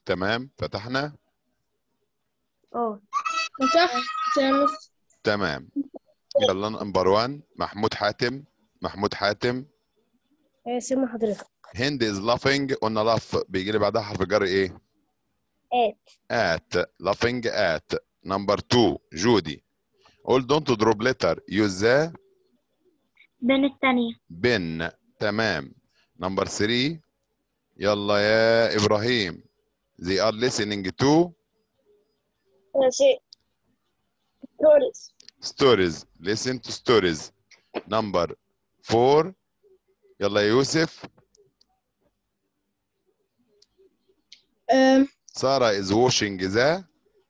تمام فتحنا اه فتحت يا مس تمام يلا نمبر 1 محمود حاتم محمود حاتم سمع حضرتك هند از لافينج قلنا لاف بيجي لي بعدها حرف جر ايه ات at laughing at number 2 جودي قول don't drop letter use the بين الثانية bin تمام number 3 يلا يا ابراهيم they are listening to ماشي ستوريز stories listen to stories number 4 يلا يا يوسف سارة is washing the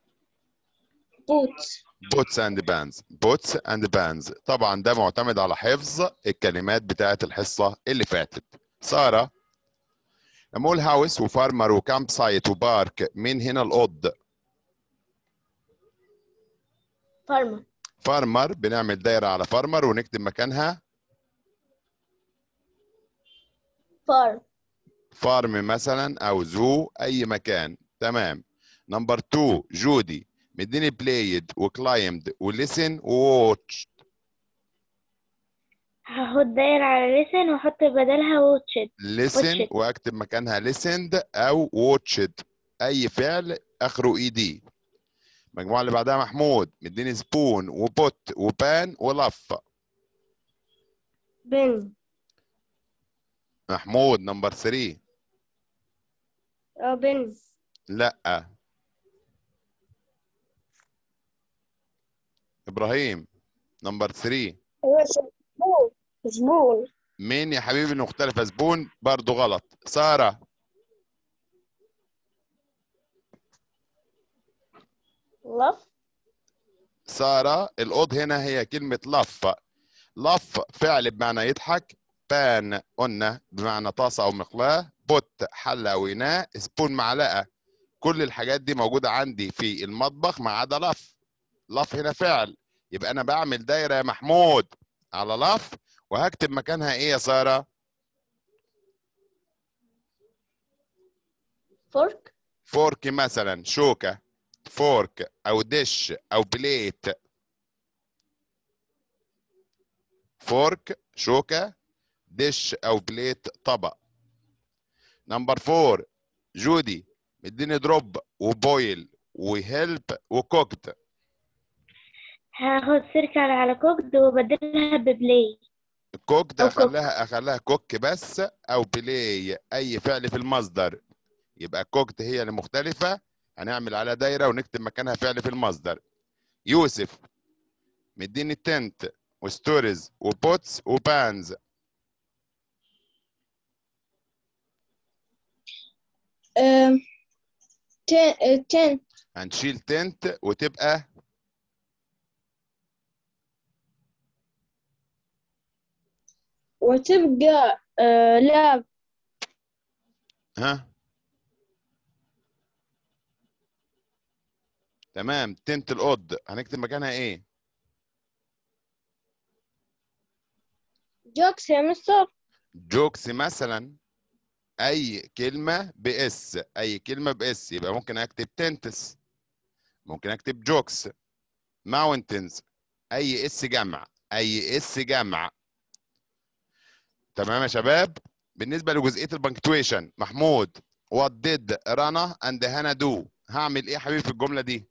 بوتس بوتس اند بانز بوتس اند بانز طبعا ده معتمد على حفظ الكلمات بتاعه الحصه اللي فاتت ساره لما اقول هاوس وفارمر وكامب سايت وبارك مين هنا القط فارما فارمر بنعمل دايره على فارمر ونكتب مكانها فارم فارم مثلا او زو اي مكان تمام نمبر 2 جودي مديني بلايد وكلايمد وليسن وواتش هاخد دايرة على لسن واحط بدلها ووتشد ليسن Watched. واكتب مكانها listened او watched اي فعل اخره اي دي المجموعه اللي بعدها محمود مديني سبون وبوت وبان ولف بن محمود نمبر 3 اه بن لا ابراهيم نمبر 3 زبون زبون مين يا حبيبي مختلفه سبون برضو غلط ساره لف ساره القط هنا هي كلمه لف لف فعل بمعنى يضحك بان قلنا بمعنى طاسه او مقلاه بوت حله او اناء سبون معلقه كل الحاجات دي موجوده عندي في المطبخ ما عدا لف لف هنا فعل يبقى انا بعمل دايره يا محمود على لف وهكتب مكانها ايه يا ساره فورك فورك مثلا شوكه فورك او دش او بليت فورك شوكه دش او بليت طبق نمبر فور جودي مديني دروب وبويل وهيلب وكوكد هاخد سيركل على كوكد وبدلها ببلاي كوكد أو كوك. اخليها اخليها كوك بس او بلاي اي فعل في المصدر يبقى كوكد هي اللي مختلفه هنعمل عليها دايره ونكتب مكانها فعل في المصدر يوسف مديني تنت وستوريز وبوتس وبانز تن تن هنشيل تنت وتبقى وتبقى آه لاب ها تمام تنت القد هنكتب مكانها ايه جوكس يا مستر جوكس مثلا اي كلمه باس اي كلمه باس يبقى ممكن اكتب تنتس ممكن اكتب جوكس ماونتنز اي اس جمع اي اس جمع تمام يا شباب بالنسبه لجزئيه البنكتويشن محمود وات ديد رنا اند هانا دو هعمل ايه يا حبيبي في الجمله دي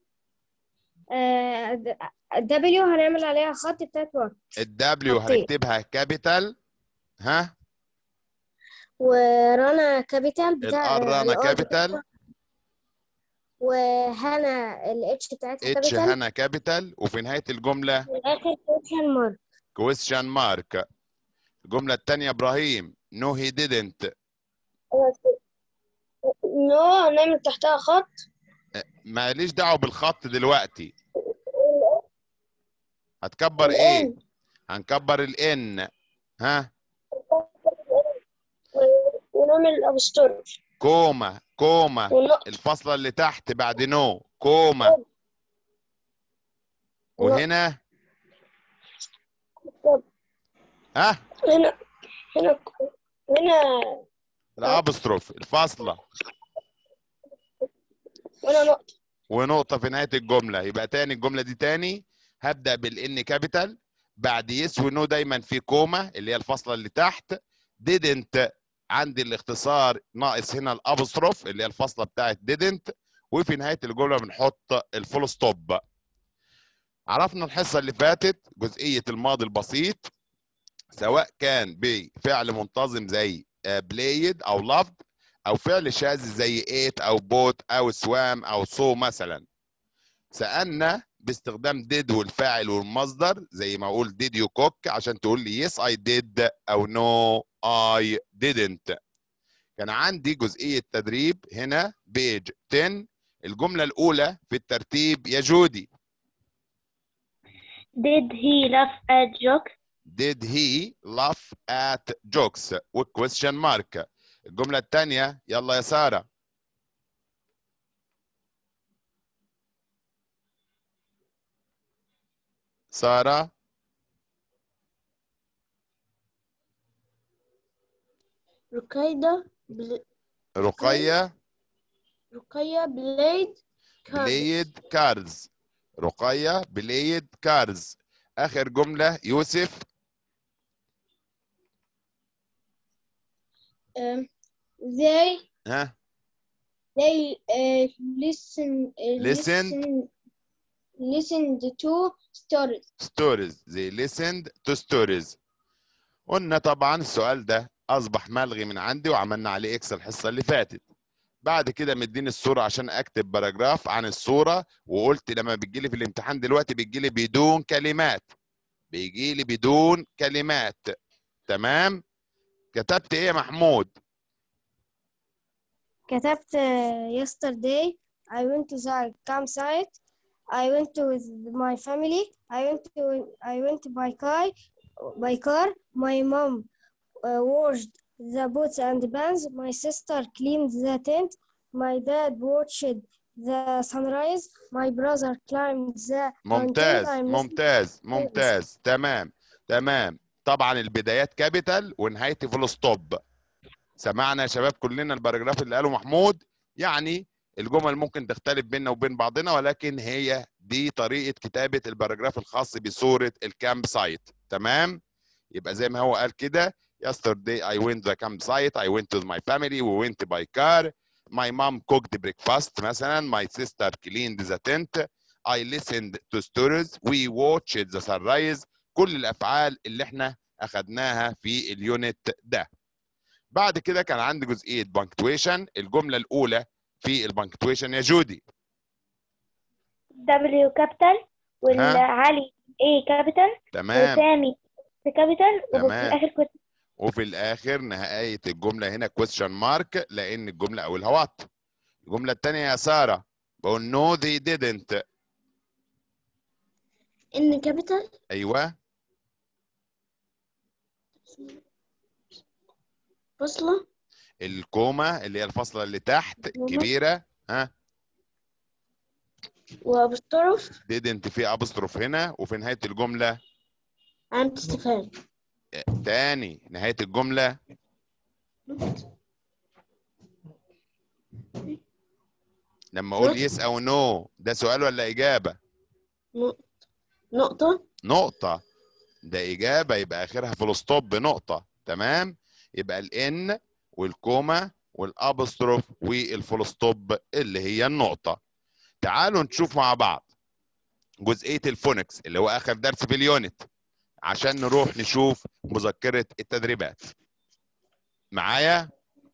دبليو هنعمل عليها خط بتاعت وات الدبليو خطين. هنكتبها كابيتال ها ورانا كابيتال بتاع الار رنا الأر- كابيتال وهنا الاتش بتاعتها اتش كابيتال هنا كابيتال وفي نهايه الجمله في الاخر كويشن مارك كويستشن مارك الجمله الثانيه ابراهيم نو هي didn't نو نعمل تحتها خط ماليش دعوه بالخط دلوقتي هتكبر ايه هنكبر الان ها ونعمل ابستور كوما كوما ونقط الفاصله اللي تحت بعد نو كوما وهنا ها هنا هنا هنا الابستروف الفاصله وأنا نقطة ونقطة في نهاية الجملة يبقى تاني الجملة دي تاني هبدأ بالإن كابيتال بعد يس ونو دايما في كوما اللي هي الفاصلة اللي تحت didn't عندي الاختصار ناقص هنا الابوستروف اللي هي الفاصلة بتاعت didn't وفي نهاية الجملة بنحط الفول ستوب عرفنا الحصة اللي فاتت جزئية الماضي البسيط سواء كان بفعل منتظم زي بلايد او لافد او فعل شاذ زي ايت او بوت او سوام او سو مثلا سالنا باستخدام did والفاعل والمصدر زي ما اقول did you cook عشان تقول لي yes I did او no I didn't كان عندي جزئية تدريب هنا بيج 10 الجملة الأولى في الترتيب يا جودي Did he laugh at jokes? did he laugh at jokes والquestion mark الجملة الثانية يلا يا سارة سارة رقيدة بل... رقية رقية بلايد بلايد كارز رقية بلايد كارز آخر جملة يوسف um, they ها they uh, listen uh, Listened. listen listened to stories stories they listened to stories قلنا طبعا السؤال ده اصبح ملغي من عندي وعملنا عليه اكس الحصه اللي فاتت بعد كده مديني الصوره عشان اكتب باراجراف عن الصوره وقلت لما بتجي لي في الامتحان دلوقتي بتجي لي بدون كلمات بيجي لي بدون كلمات تمام كتبت ايه يا محمود كتبت uh, yesterday I went to the campsite I went to with my family I went to I went by car by car my mom uh, washed the pots and pans my sister cleaned the tent my dad watched the sunrise my brother climbed the mountain ممتاز I missed ممتاز ممتاز تمام تمام طبعا البدايات كابيتال ونهايتي فول ستوب سمعنا يا شباب كلنا الباراجراف اللي قاله محمود يعني الجمل ممكن تختلف بيننا وبين بعضنا ولكن هي دي طريقه كتابه الباراجراف الخاص بصوره الكامب سايت تمام يبقى زي ما هو قال كده yesterday I went to the campsite I went with my family we went by car my mom cooked breakfast مثلا my sister cleaned the tent I listened to stories we watched the sunrise كل الافعال اللي احنا اخدناها في اليونت ده بعد كده كان عندي جزئيه بانكتويشن الجمله الاولى في البانكتويشن يا جودي W capital والعلي A capital تمام وسامي C capital وفي تمام. الآخر كنت وفي الاخر نهايه الجمله هنا كويستشن مارك لان الجمله اولها وات الجمله الثانيه يا ساره بقول نو they didn't إن capital ايوه فاصلة الكوما اللي هي الفاصله اللي تحت كوما. كبيره ها وبالطرف didn't في ابستروف هنا وفي نهايه الجمله علامة استفهام تاني نهايه الجمله لما اقول يس او نو ده سؤال ولا اجابه نقطة نقطه ده اجابه يبقى اخرها فول ستوب نقطه تمام يبقى الان والكوما والابستروف والفول ستوب اللي هي النقطه تعالوا نشوف مع بعض جزئيه الفونكس اللي هو اخر درس في اليونت عشان نروح نشوف مذكره التدريبات معايا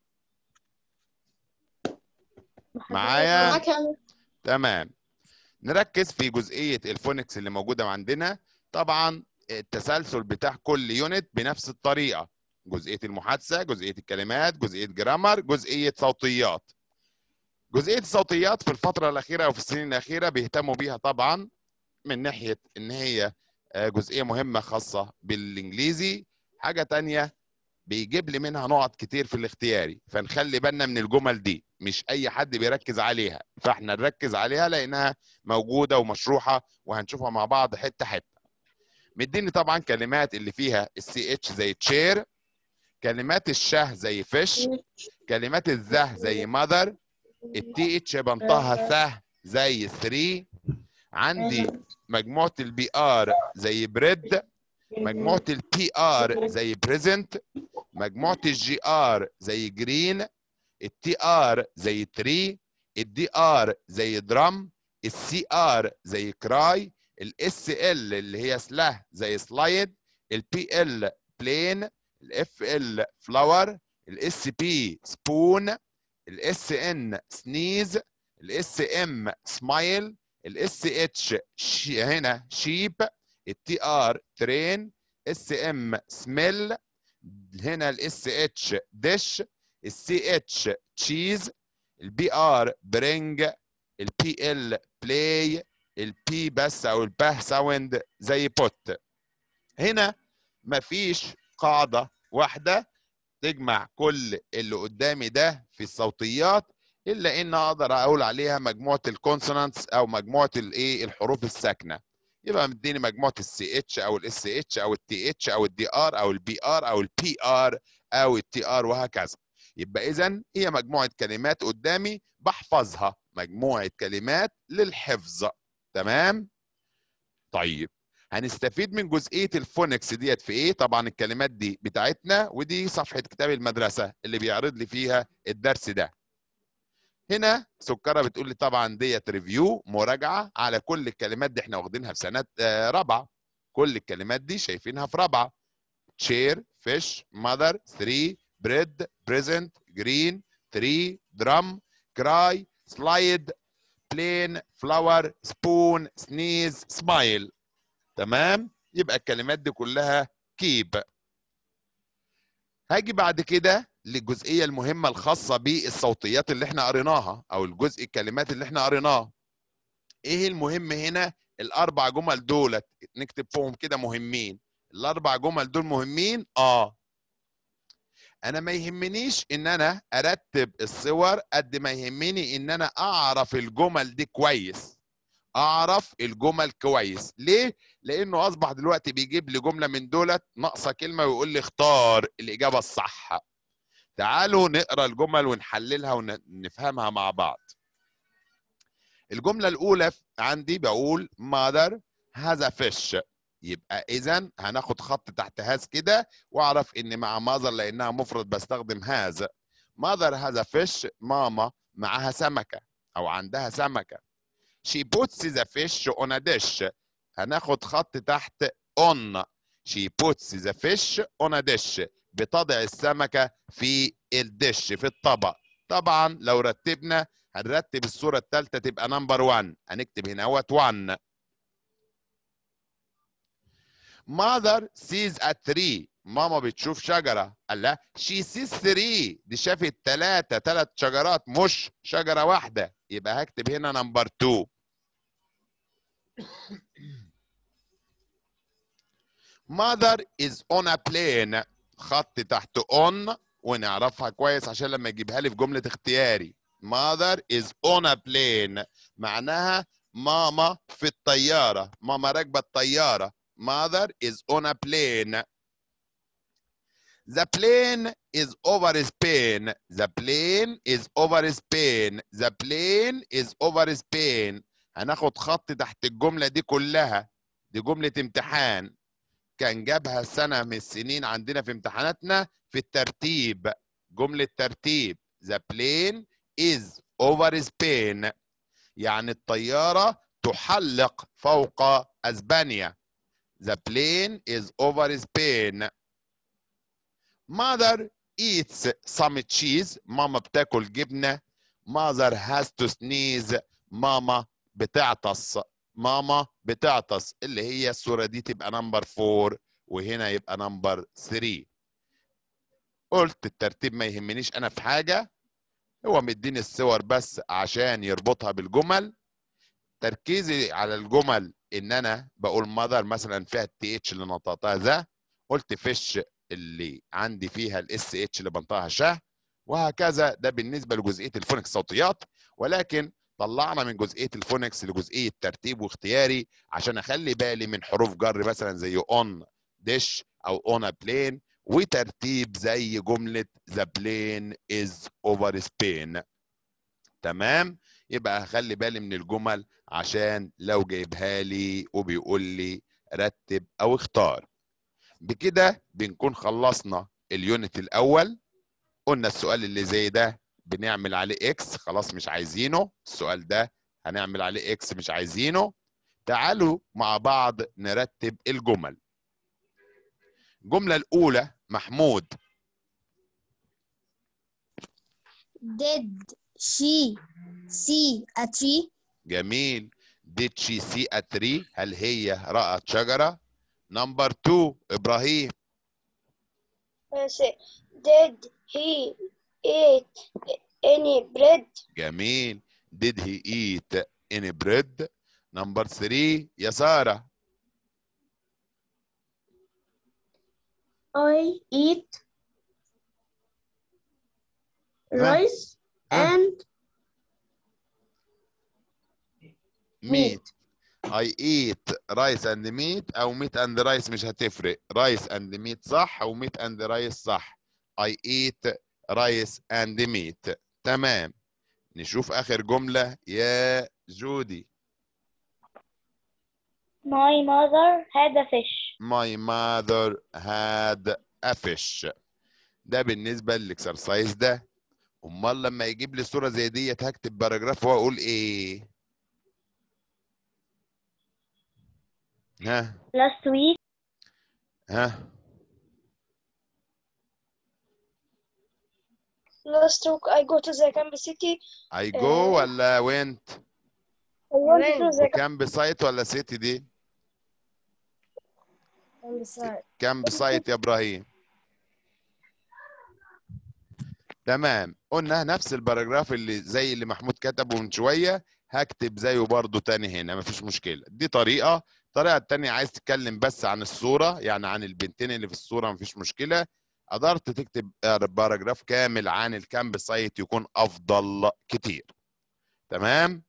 معايا معاك يا تمام نركز في جزئيه الفونكس اللي موجوده عندنا طبعا التسلسل بتاع كل يونت بنفس الطريقه جزئيه المحادثه جزئيه الكلمات جزئيه جرامر جزئيه صوتيات جزئيه الصوتيات في الفتره الاخيره او في السنين الاخيره بيهتموا بيها طبعا من ناحيه ان هي آه، جزئيه مهمه خاصه بالانجليزي حاجه تانية بيجيب لي منها نقط كتير في الاختياري فنخلي بالنا من الجمل دي مش اي حد بيركز عليها فاحنا نركز عليها لانها موجوده ومشروحه وهنشوفها مع بعض حته حته مديني طبعا كلمات اللي فيها السي اتش زي تشير كلمات الشه زي فيش كلمات الذه زي ماذر التي اتش بنطقها ث زي 3 عندي مجموعه البي ار زي بريد مجموعه البي ار زي بريزنت مجموعه الجي ار زي جرين التي ار زي تري الدي ار زي درام السي ار زي كراي الاس ال اللي هي سله زي سلايد البي ال بلين الاف ال فلاور الاس بي سبون الاس ان سنيز الاس ام سمايل الاس اتش هنا شيب التي ار ترين اس ام سميل هنا الاس اتش ديش السي اتش تشيز البي ار برينج البي ال بلاي البي بس او الباه ساوند زي بوت هنا مفيش قاعده واحده تجمع كل اللي قدامي ده في الصوتيات الا ان اقدر اقول عليها مجموعه الكونسونانتس او مجموعه الايه الحروف الساكنه يبقى مديني مجموعه السي اتش او الاس اتش او التي اتش او الدي ار او البي ار او البي ار او التي ار وهكذا يبقى اذا هي مجموعه كلمات قدامي بحفظها مجموعه كلمات للحفظ تمام طيب هنستفيد من جزئيه الفونكس ديت في ايه طبعا الكلمات دي بتاعتنا ودي صفحه كتاب المدرسه اللي بيعرض لي فيها الدرس ده هنا سكره بتقول لي طبعا ديت ريفيو مراجعه على كل الكلمات دي احنا واخدينها في سنه آه، رابعه كل الكلمات دي شايفينها في رابعه تشير فيش ماذر 3 بريد بريزنت جرين 3 درام كراي سلايد بلين فلاور سبون سنيز سمايل تمام يبقى الكلمات دي كلها كيب هاجي بعد كده للجزئيه المهمه الخاصه بالصوتيات اللي احنا قريناها او الجزء الكلمات اللي احنا قريناه ايه المهم هنا الاربع جمل دولت نكتب فيهم كده مهمين الاربع جمل دول مهمين اه انا ما يهمنيش ان انا ارتب الصور قد ما يهمني ان انا اعرف الجمل دي كويس اعرف الجمل كويس ليه لانه اصبح دلوقتي بيجيب لي جمله من دولت ناقصه كلمه ويقول لي اختار الاجابه الصح تعالوا نقرا الجمل ونحللها ونفهمها مع بعض الجمله الاولى عندي بقول mother has a fish يبقى اذا هناخد خط تحت هاز كده واعرف ان مع ماذر لانها مفرد بستخدم هاز mother has a fish ماما معاها سمكه او عندها سمكه she puts the fish on a dish هناخد خط تحت on she puts the fish on a dish بتضع السمكه في الدش في الطبق طبعا لو رتبنا هنرتب الصوره الثالثه تبقى نمبر 1 هنكتب هنا اهوت 1 mother sees a tree ماما بتشوف شجرة قال لا she sees three دي شافت ثلاثة ثلاث شجرات مش شجرة واحدة يبقى هكتب هنا نمبر 2 mother is on a plane خط تحت on ونعرفها كويس عشان لما يجيبها لي في جملة اختياري mother is on a plane معناها ماما في الطيارة ماما راكبة الطيارة mother is on a plane the plane is over Spain the plane is over Spain the plane is over Spain هناخد خط تحت الجملة دي كلها دي جملة امتحان كان جابها سنة من السنين عندنا في امتحاناتنا في الترتيب جملة ترتيب the plane is over Spain يعني الطيارة تحلق فوق أسبانيا the plane is over Spain mother eats some cheese ماما بتاكل جبنة mother has to sneeze ماما بتعطس ماما بتعطس اللي هي الصورة دي تبقى نمبر 4 وهنا يبقى نمبر 3 قلت الترتيب ما يهمنيش انا في حاجة هو مديني الصور بس عشان يربطها بالجمل تركيزي على الجمل ان انا بقول ماذر مثلا فيها التي اتش اللي نطقتها ذا قلت فيش اللي عندي فيها الاس اتش اللي بنطقها شه وهكذا ده بالنسبه لجزئيه الفونكس صوتيات ولكن طلعنا من جزئيه الفونكس لجزئيه ترتيب واختياري عشان اخلي بالي من حروف جر مثلا زي اون ديش او اون بلين وترتيب زي جمله ذا بلين از اوفر سبين تمام يبقى هخلي بالي من الجمل عشان لو جايبها لي وبيقول لي رتب او اختار بكده بنكون خلصنا اليونت الاول قلنا السؤال اللي زي ده بنعمل عليه اكس خلاص مش عايزينه السؤال ده هنعمل عليه اكس مش عايزينه تعالوا مع بعض نرتب الجمل الجملة الأولى محمود Did she see a tree? جميل did she see a tree هل هي رأت شجرة نمبر 2 إبراهيم Did he eat any bread? جميل did he eat any bread نمبر 3 يا سارة I eat ها؟ rice ها؟ and meat I eat rice and meat أو meat and rice مش هتفرق rice and meat صح أو meat and rice صح I eat rice and meat تمام نشوف آخر جملة يا جودي My mother had a fish. My mother had a fish ده بالنسبة للاكسرسايز ده امال لما يجيب لي صورة زي ديت هكتب باراجراف واقول ايه ها Last week, ها Last week I go to the Kansas City. I go ولا went I went to the كامب سايت ولا سيتي دي I'm sorry. كامب سايت يا ابراهيم تمام قلنا نفس الباراجراف اللي زي اللي محمود كتبه من شويه هكتب زيه برضو تاني هنا مفيش مشكله دي طريقه الطريقه التانية عايز تتكلم بس عن الصوره يعني عن البنتين اللي في الصوره مفيش مشكله قدرت تكتب باراجراف كامل عن الكامب سايت يكون افضل كتير تمام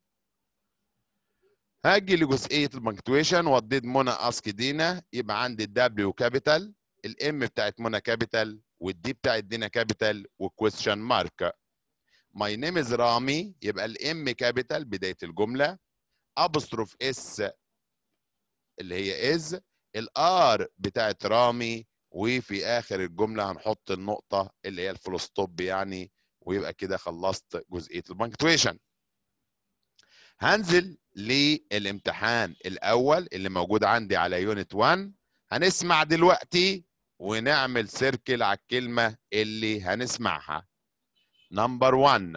هاجي لجزئيه البنكتويشن وديت منى اسك دينا يبقى عندي الدبليو كابيتال الام بتاعت منى كابيتال والدي بتاعت دينا كابيتال والكويستشن مارك ماي نيم از رامي يبقى الام كابيتال بدايه الجمله ابستروف اس اللي هي از الار بتاعت رامي وفي اخر الجمله هنحط النقطه اللي هي الفول ستوب يعني ويبقى كده خلصت جزئيه البنكتويشن هنزل للامتحان الاول اللي موجود عندي على يونت 1 هنسمع دلوقتي ونعمل سيركل على الكلمه اللي هنسمعها نمبر 1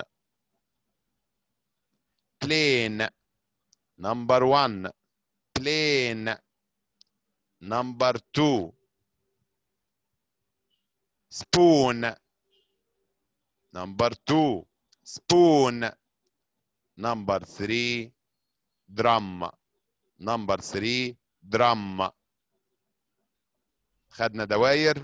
plane نمبر 1 plane نمبر 2 spoon نمبر 2 spoon نمبر 3 drum نمبر 3 drum خدنا دواير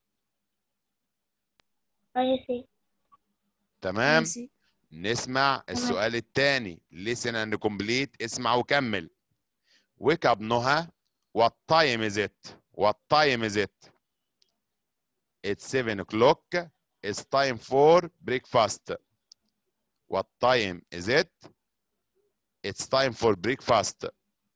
I see. تمام Easy. نسمع السؤال الثاني listen and complete اسمع وكمل wake up نهى what time is it what time is it it's 7 o'clock it's time for breakfast what time is it it's time for breakfast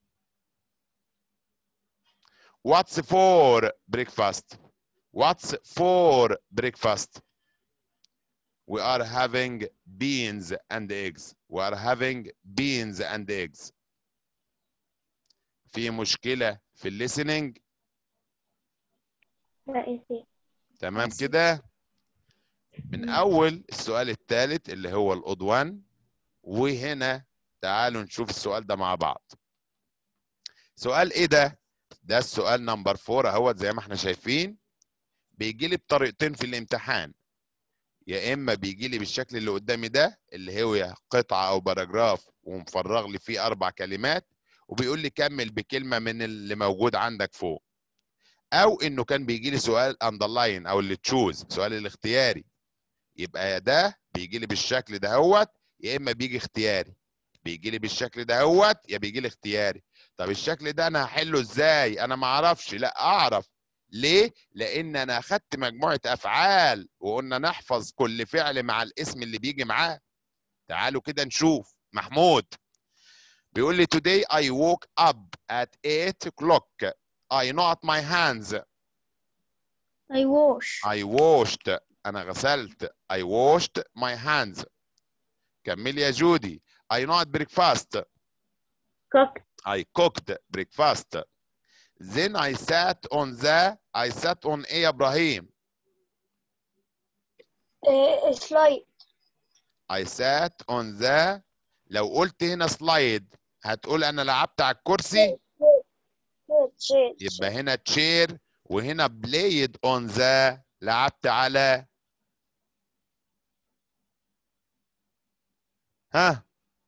what's for breakfast what's for breakfast we are having beans and eggs we are having beans and eggs في مشكلة في الليسننج لا I see. تمام ماشي. كده من أول السؤال الثالث اللي هو الأود 1 وهنا تعالوا نشوف السؤال ده مع بعض سؤال إيه ده؟ ده السؤال نمبر 4 اهوت زي ما احنا شايفين بيجي لي بطريقتين في الامتحان يا اما بيجي لي بالشكل اللي قدامي ده اللي هو قطعه او باراجراف ومفرغ لي فيه اربع كلمات وبيقول لي كمل بكلمه من اللي موجود عندك فوق او انه كان بيجي لي سؤال اندرلاين او اللي تشوز سؤال الاختياري يبقى يا ده بيجي لي بالشكل ده هوت يا اما بيجي اختياري بيجي لي بالشكل ده هوت يا بيجي لي اختياري طب الشكل ده انا هحله ازاي انا ما اعرفش لا اعرف ليه لان انا اخدت مجموعه افعال وقلنا نحفظ كل فعل مع الاسم اللي بيجي معاه تعالوا كده نشوف محمود بيقول لي today I woke up at 8 o'clock I not my hands I wash I washed أنا غسلت I washed my hands كمل يا جودي I not breakfast cooked I cooked breakfast then I sat on the I sat on ايه يا ابراهيم uh, slide I sat on the لو قلت هنا سلايد هتقول انا لعبت على الكرسي chair يبقى هنا تشير وهنا بلايد اون ذا لعبت على ها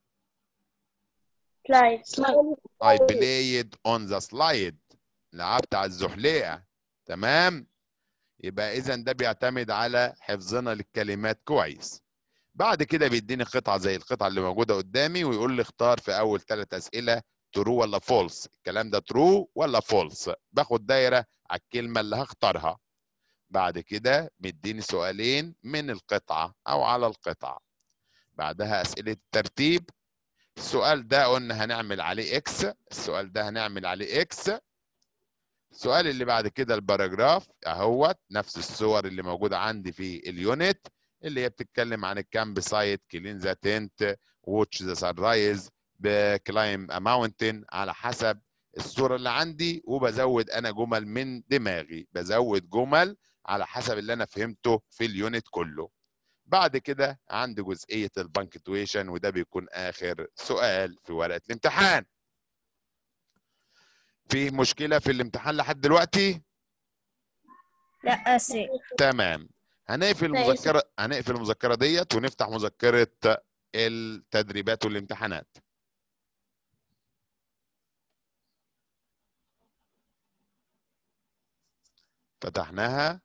slide I played on the slide لعبت على الزحليقة تمام يبقى إذا ده بيعتمد على حفظنا للكلمات كويس بعد كده بيديني قطعة زي القطعة اللي موجودة قدامي ويقول لي اختار في أول ثلاث أسئلة ترو ولا فولس الكلام ده ترو ولا فولس باخد دايرة على الكلمة اللي هختارها بعد كده مديني سؤالين من القطعة أو على القطعة بعدها أسئلة الترتيب السؤال ده قلنا هنعمل عليه اكس السؤال ده هنعمل عليه اكس السؤال اللي بعد كده الباراجراف اهوت نفس الصور اللي موجوده عندي في اليونت اللي هي بتتكلم عن الكامب سايت كلين ذا تنت واتش ذا سان رايز بكلايم ا ماونتن على حسب الصوره اللي عندي وبزود انا جمل من دماغي بزود جمل على حسب اللي انا فهمته في اليونت كله بعد كده عندي جزئيه البنكتويشن وده بيكون اخر سؤال في ورقه الامتحان في مشكله في الامتحان لحد دلوقتي لا سي تمام هنقفل المذكره هنقفل المذكره ديت ونفتح مذكره التدريبات والامتحانات فتحناها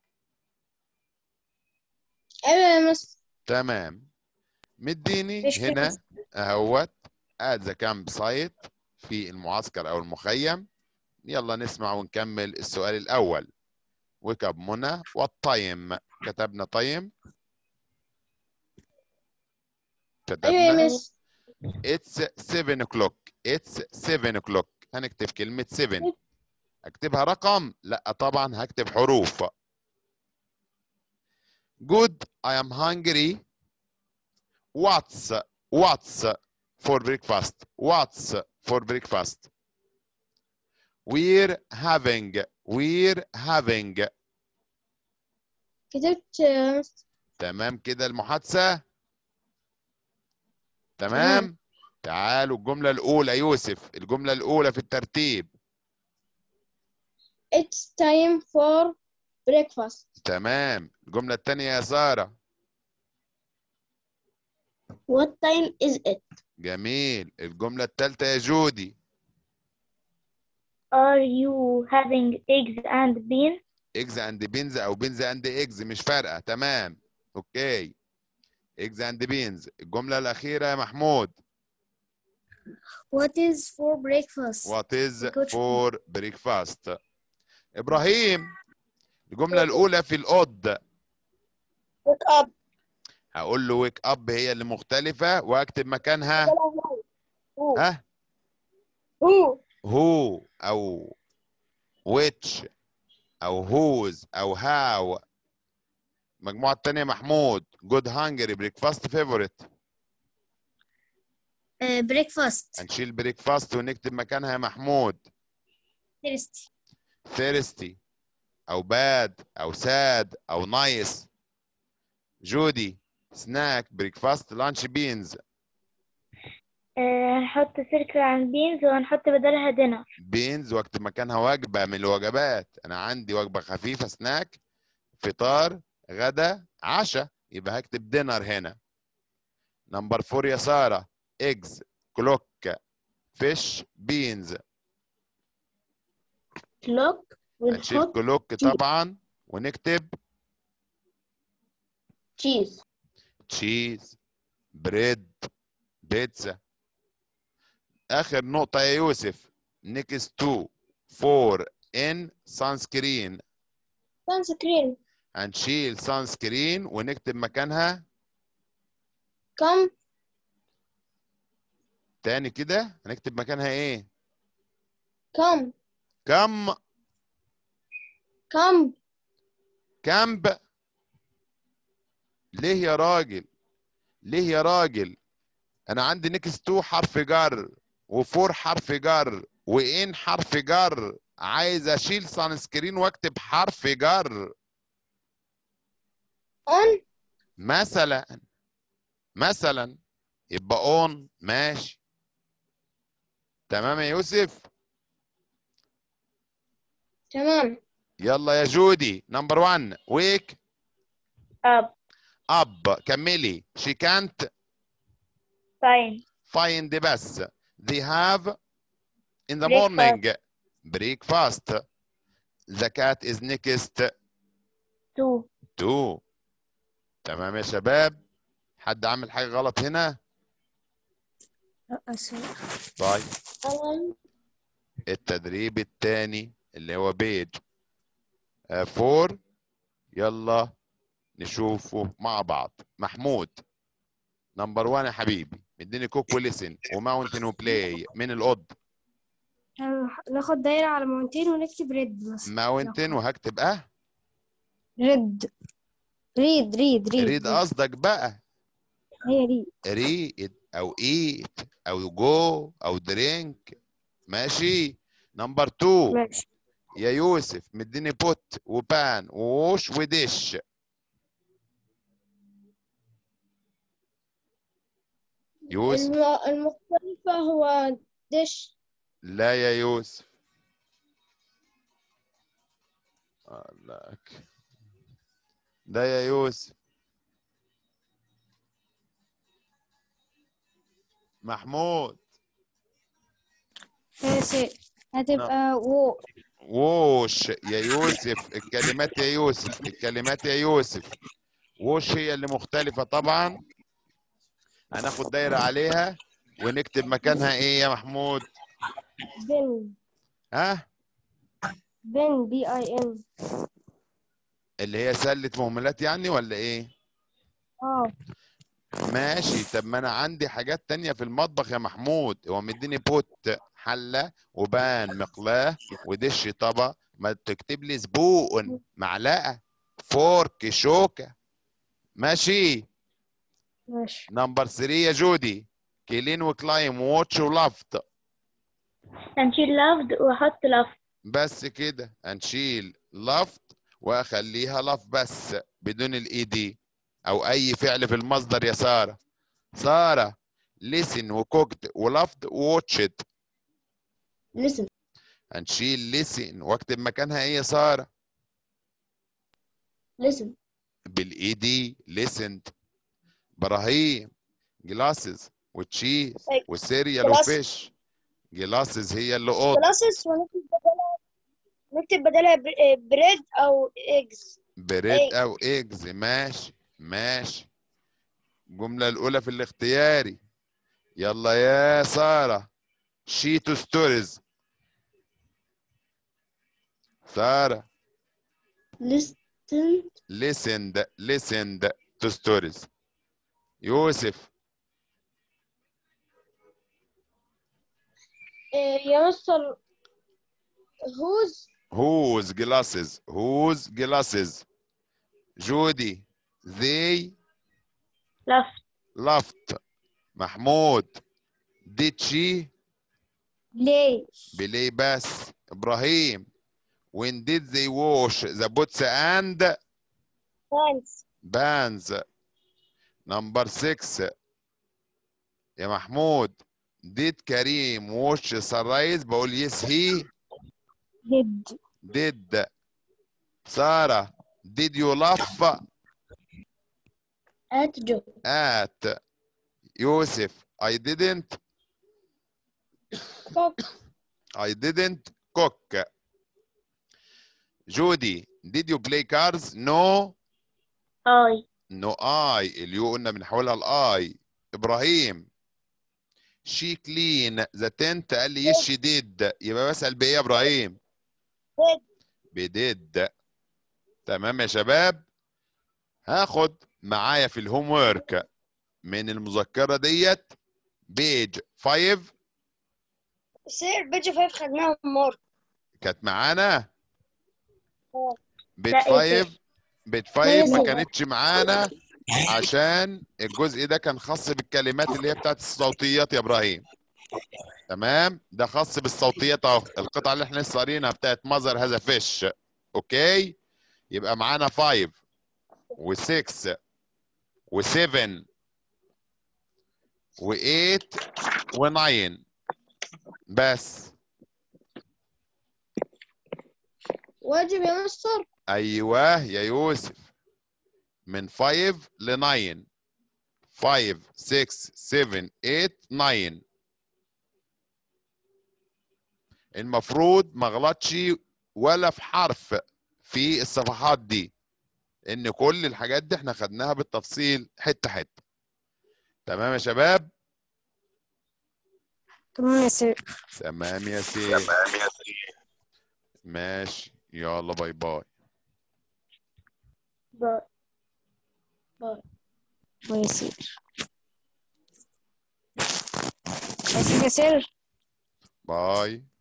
ايوه يا مس تمام مديني مش هنا كده. اهوت اد ذا كامب سايت في المعسكر او المخيم يلا نسمع ونكمل السؤال الاول وكب منى والطيم كتبنا طيم ايوه يا كتبنا مس It's 7 o'clock. It's 7 o'clock. هنكتب كلمة 7. اكتبها رقم؟ لا طبعا هكتب حروف. Good. I am hungry. What's what's for breakfast? What's for breakfast? We're having we're having كتبت يا مس تمام كده المحادثة تمام تعالوا الجملة الأولى يوسف الجملة الأولى في الترتيب It's time for breakfast تمام الجملة الثانية يا سارة What time is it? جميل الجملة الثالثة يا جودي are you having eggs and beans اجز اند بينز او بينز اند اجز مش فارقة تمام اوكي اجز اند بينز الجملة الأخيرة يا محمود What is for breakfast? وات از Good. فور بريكفاست إبراهيم الجملة الأولى في الأود Wake up هقول له ويك اب هي اللي مختلفة واكتب مكانها Who? ها Who? هو او which او whose او how المجموعة التانية محمود good hungry breakfast favorite Uh, breakfast. هنشيل بريكفاست ونكتب مكانها يا محمود Thirsty. thirsty او bad او sad او nice جودي سناك بريكفاست لانش بينز آه، هنحط سيركل عن بينز وهنحط بدلها دينر بينز واكتب مكانها وجبه من الوجبات انا عندي وجبه خفيفه سناك فطار غدا عشاء يبقى هكتب دينر هنا نمبر فور يا ساره ايجز كلوك فيش بينز Clock هنشيل ونحط كلوك طبعا ونكتب cheese تشيز بريد بيتزا اخر نقطه يا يوسف نيكست تو فور ان سان سكرين sunscreen هنشيل سان سكرين ونكتب مكانها come تاني كده هنكتب مكانها ايه come كم come كامب ليه يا راجل ليه يا راجل انا عندي نيكست تو حرف جر وفور حرف جر وان حرف جر عايز اشيل سان سكرين واكتب حرف جر on مثلا مثلا يبقى اون ماشي تمام يا يوسف تمام يلا يا جودي نمبر 1 ويك up اب كملي she can't fine find بس they have in the Breakfast. morning breakfast the cat is next two to تمام يا شباب حد عامل حاجة غلط هنا أسف. طيب on التدريب الثاني اللي هو بيج فور يلا نشوفه مع بعض محمود نمبر 1 يا حبيبي مديني كوك وليسن وماونتن وبلاي من القط ناخد دايرة على ماونتين ونكتب ريد مثلا ماونتن وهكتب اه ريد ريد ريد ريد ريد قصدك بقى هي ريد ريد او ايت او جو او درينك ماشي نمبر 2 ماشي يا يوسف مديني بوت وبان ووش ودش يوسف الم- المختلفة هو dish لا يا يوسف لك ده يا يوسف محمود ماشي هتبقى و ووش يا يوسف الكلمات يا يوسف الكلمات يا يوسف ووش هي اللي مختلفة طبعا هناخد دايرة عليها ونكتب مكانها ايه يا محمود بن ها بن بي اي ان اللي هي سلة مهملات يعني ولا ايه اه ماشي طب ما انا عندي حاجات تانية في المطبخ يا محمود هو مديني بوت حلة وبان مقلاة ودش طبق ما تكتب لي سبون معلقة فورك شوكة ماشي ماشي نمبر 3 يا جودي كيلين وكلايم ووتش ولافت هنشيل loved واحط love بس كده هنشيل لافت واخليها لف بس بدون الاي دي او اي فعل في المصدر يا ساره ساره لسن وكوكت ولفت ووتشت listen هنشيل لسن واكتب مكانها ايه يا ساره listen بالاي دي listened ابراهيم جلاسز وتشيز أيوة. وسيريال جلاس. وفيش جلاسز هي اللي قط glasses ونكتب بدلها نكتب بدلها bread أو eggs بريد Egg. او ايجز ماشي ماشي الجملة الأولى في الاختياري يلا يا سارة شيتو ستوريز سارة listen listened listened to stories يوسف إيه، يا مستر whose whose glasses whose glasses جودي they left left محمود did she ليه بليه بس ابراهيم when did they wash the boots and pants bands number 6 يا محمود did كريم wash sunrise بقول yes he هيد did سارة did you laugh at Joe at يوسف I didn't cook I didn't cook جودي did you play cards no I نو اي اليو قلنا بنحولها لاي ابراهيم شي كلين ذا تنت قال لي يس شي ديد يبقى بسال بايه يا ابراهيم Did. بديد تمام يا شباب هاخد معايا في الهوم ورك من المذكره ديت بيج 5 سير بيج فايف خدناها مرة كانت معانا اه. بيج لا، إيه 5 بيج 5 ما لسه. كانتش معانا عشان الجزء ده كان خاص بالكلمات اللي هي بتاعت الصوتيات يا ابراهيم تمام ده خاص بالصوتيات اهو القطعه اللي احنا لسه قارينها بتاعت ماذر هذا فيش اوكي يبقى معانا 5 و6 و7 و8 و9 بس واجب يا مستر ايوه يا يوسف من 5 ل 9 5 6 7 8 9 المفروض ما غلطش ولا في حرف في الصفحات دي ان كل الحاجات دي احنا خدناها بالتفصيل حته حته تمام يا شباب تمام يا سير تمام يا سيدي ماشي يلا باي باي باي باي يا سير بس يا سير باي